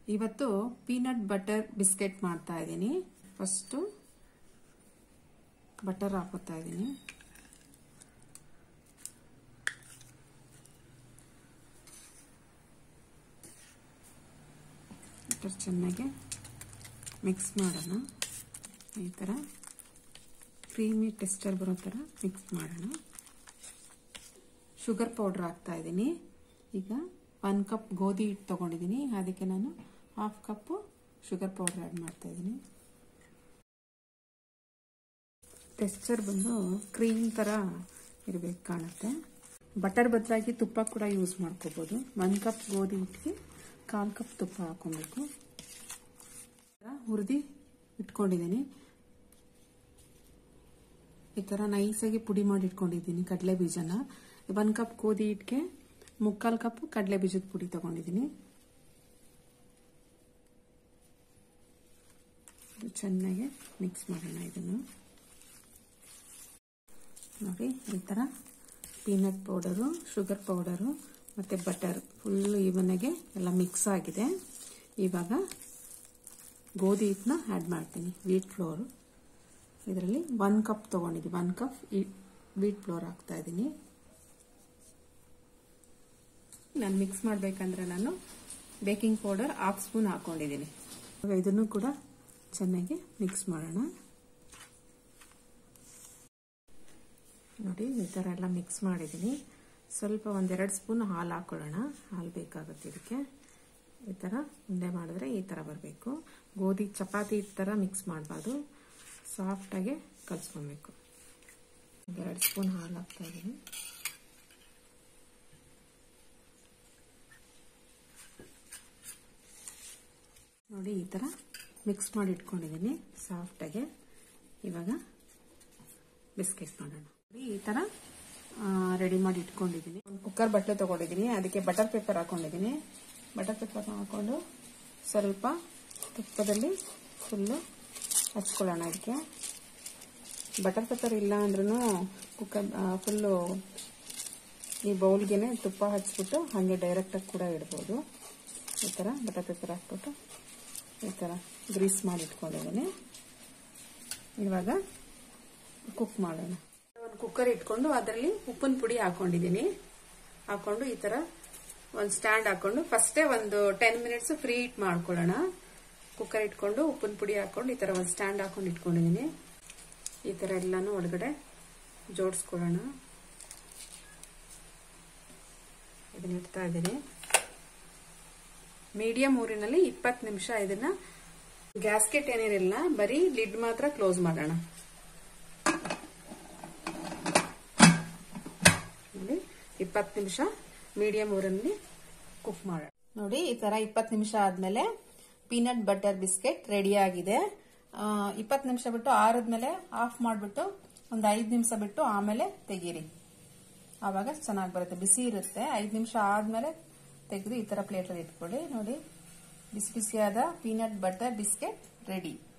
ಇವತ್ತು peanut butter biscuit ಮಾಡ್ತಾ ಇದ್ದೀನಿ ಫಸ್ಟು ಬಟರ್ ಹಾಕೋತಾ ಇದ್ದೀನಿ ಬಟರ್ ಚೆನ್ನಾಗಿ ಮಿಕ್ಸ್ ಮಾಡೋಣ ಈ ಥರ ಕ್ರೀಮಿ ಟೆಕ್ಸ್ಚರ್ ಬರೋ ಥರ ಮಿಕ್ಸ್ ಮಾಡೋಣ ಶುಗರ್ ಪೌಡ್ರ್ ಹಾಕ್ತಾ ಇದ್ದೀನಿ ಈಗ ಒನ್ ಕಪ್ ಗೋಧಿ ಹಿಟ್ಟು ತೊಗೊಂಡಿದ್ದೀನಿ ಅದಕ್ಕೆ ನಾನು half cup sugar powder add ಮಾಡ್ತಾ ಇದ್ದೀನಿ ಟೆಕ್ಸ್ಚರ್ ಬಂದು ಕ್ರೀಮ್ ಥರ ಇರಬೇಕು ಕಾಣುತ್ತೆ ಬಟರ್ ಬದಲಾಗಿ ತುಪ್ಪ ಕೂಡ ಯೂಸ್ ಮಾಡ್ಕೋಬೋದು ಒನ್ ಕಪ್ ಗೋಧಿ ಹಿಟ್ಟಿಗೆ ಕಾಲು ಕಪ್ ತುಪ್ಪ ಹಾಕೊಬೇಕು ಹುರಿದು ಇಟ್ಕೊಂಡಿದ್ದೀನಿ ಈ ಥರ ನೈಸಾಗಿ ಪುಡಿ ಮಾಡಿ ಇಟ್ಕೊಂಡಿದ್ದೀನಿ ಕಡಲೆ ಬೀಜನ ಒನ್ ಕಪ್ ಗೋಧಿ ಹಿಟ್ಟಿಗೆ ಮುಕ್ಕಾಲು ಕಪ್ ಕಡಲೆ ಬೀಜದ ಪುಡಿ ತಗೊಂಡಿದ್ದೀನಿ ಚೆನ್ನಾಗಿ ಮಿಕ್ಸ್ ಮಾಡೋಣ ಇದನ್ನು ನೋಡಿ ಈ ಥರ ಪೀನಟ್ ಪೌಡರು ಶುಗರ್ ಪೌಡರು ಮತ್ತು ಬಟರ್ ಫುಲ್ ಇವನಾಗೆ ಎಲ್ಲ ಮಿಕ್ಸ್ ಆಗಿದೆ ಇವಾಗ ಗೋಧಿ ಹಿಟ್ಟನ್ನ ಆ್ಯಡ್ ಮಾಡ್ತೀನಿ ವೀಟ್ ಫ್ಲೋರು ಇದರಲ್ಲಿ ಒನ್ ಕಪ್ ತೊಗೊಂಡಿದ್ದೀನಿ ಒನ್ ಕಪ್ ವೀಟ್ ಫ್ಲೋರ್ ಹಾಕ್ತಾ ಇದ್ದೀನಿ ನಾನು ಮಿಕ್ಸ್ ಮಾಡಬೇಕಂದ್ರೆ ನಾನು ಬೇಕಿಂಗ್ ಪೌಡರ್ ಹಾಫ್ ಸ್ಪೂನ್ ಹಾಕೊಂಡಿದ್ದೀನಿ ಇದನ್ನು ಕೂಡ ಚೆನ್ನಾಗಿ ಮಿಕ್ಸ್ ಮಾಡೋಣ ನೋಡಿ ಈ ಥರ ಎಲ್ಲ ಮಿಕ್ಸ್ ಮಾಡಿದ್ದೀನಿ ಸ್ವಲ್ಪ ಒಂದೆರಡು ಸ್ಪೂನ್ ಹಾಲು ಹಾಕೊಳ್ಳೋಣ ಹಾಲು ಬೇಕಾಗುತ್ತೆ ಇದಕ್ಕೆ ಈ ಥರ ಉಂಡೆ ಮಾಡಿದ್ರೆ ಈ ಥರ ಬರಬೇಕು ಗೋಧಿ ಚಪಾತಿ ಥರ ಮಿಕ್ಸ್ ಮಾಡಬಾರ್ದು ಸಾಫ್ಟಾಗಿ ಕಲಿಸ್ಕೊಬೇಕು ಒಂದೆರಡು ಸ್ಪೂನ್ ಹಾಲು ಹಾಕ್ತಾ ಇದ್ದೀನಿ ನೋಡಿ ಈ ಥರ ಮಿಕ್ಸ್ ಮಾಡಿ ಇಟ್ಕೊಂಡಿದ್ದೀನಿ ಸಾಫ್ಟಾಗೆ ಇವಾಗ ಬಿಸ್ಕೆಟ್ ಮಾಡೋಣ ಈ ಥರ ರೆಡಿ ಮಾಡಿ ಇಟ್ಕೊಂಡಿದ್ದೀನಿ ಒಂದು ಕುಕ್ಕರ್ ಬಟ್ಟೆ ತೊಗೊಂಡಿದ್ದೀನಿ ಅದಕ್ಕೆ ಬಟರ್ ಪೇಪರ್ ಹಾಕೊಂಡಿದ್ದೀನಿ ಬಟರ್ ಪೇಪರ್ ಹಾಕೊಂಡು ಸ್ವಲ್ಪ ತುಪ್ಪದಲ್ಲಿ ಫುಲ್ಲು ಹಚ್ಕೊಳ್ಳೋಣ ಇದಕ್ಕೆ ಬಟರ್ ಪೇಪರ್ ಇಲ್ಲ ಅಂದ್ರೂ ಕುಕ್ಕರ್ ಫುಲ್ಲು ಈ ಬೌಲ್ಗೆ ತುಪ್ಪ ಹಚ್ಬಿಟ್ಟು ಹಾಗೆ ಡೈರೆಕ್ಟಾಗಿ ಕೂಡ ಇಡ್ಬೋದು ಈ ಥರ ಬಟರ್ ಪೇಪರ್ ಹಾಕ್ಬಿಟ್ಟು ಈ ಥರ ಗ್ರೀಸ್ ಮಾಡಿ ಇಟ್ಕೊಂಡಿದ್ದೀನಿ ಇವಾಗ ಕುಕ್ ಮಾಡೋಣ ಒಂದು ಕುಕ್ಕರ್ ಇಟ್ಕೊಂಡು ಅದರಲ್ಲಿ ಉಪ್ಪಿನ ಪುಡಿ ಹಾಕೊಂಡಿದ್ದೀನಿ ಹಾಕೊಂಡು ಈ ಥರ ಒಂದು ಸ್ಟ್ಯಾಂಡ್ ಹಾಕೊಂಡು ಫಸ್ಟೇ ಒಂದು ಟೆನ್ ಮಿನಿಟ್ಸ್ ಫ್ರೀ ಹೀಟ್ ಮಾಡ್ಕೊಳ್ಳೋಣ ಕುಕ್ಕರ್ ಇಟ್ಕೊಂಡು ಉಪ್ಪಿನ ಪುಡಿ ಹಾಕೊಂಡು ಈ ಥರ ಒಂದು ಸ್ಟ್ಯಾಂಡ್ ಹಾಕೊಂಡು ಇಟ್ಕೊಂಡಿದ್ದೀನಿ ಈ ಥರ ಎಲ್ಲಾನು ಒಳಗಡೆ ಜೋಡಿಸ್ಕೊಳ್ಳೋಣ ಇದನ್ನ ಇಡ್ತಾ ಇದ್ದೀನಿ ಮೀಡಿಯಂ ಊರಿನಲ್ಲಿ ಇಪ್ಪತ್ತು ನಿಮಿಷ ಇದನ್ನ ಗ್ಯಾಸ್ಕೆಟ್ ಏನೇನಿಲ್ಲ ಬರೀ ಲಿಡ್ ಮಾತ್ರ ಕ್ಲೋಸ್ ಮಾಡೋಣ ನೋಡಿ ಇಪ್ಪತ್ತು ನಿಮಿಷ ಮೀಡಿಯಂ ಊರಲ್ಲಿ ಕುಕ್ ಮಾಡೋಣ ನೋಡಿ ಈ ತರ ಇಪ್ಪತ್ತು ನಿಮಿಷ ಆದ್ಮೇಲೆ ಪೀನಟ್ ಬಟರ್ ಬಿಸ್ಕೆಟ್ ರೆಡಿ ಆಗಿದೆ ಇಪ್ಪತ್ತು ನಿಮಿಷ ಬಿಟ್ಟು ಆರದ್ಮೇಲೆ ಆಫ್ ಮಾಡಿಬಿಟ್ಟು ಒಂದು ಐದು ನಿಮಿಷ ಬಿಟ್ಟು ಆಮೇಲೆ ತೆಗೀರಿ ಆವಾಗ ಚೆನ್ನಾಗಿ ಬರುತ್ತೆ ಬಿಸಿ ಇರುತ್ತೆ ಐದು ನಿಮಿಷ ಆದ್ಮೇಲೆ ತೆಗೆದು ಈ ತರ ಪ್ಲೇಟಲ್ಲಿ ಇಟ್ಕೊಳ್ಳಿ ನೋಡಿ ಬಿಸಿ ಬಿಸಿಯಾದ ಪೀನಟ್ ಬಟರ್ ಬಿಸ್ಕೆಟ್ ರೆಡಿ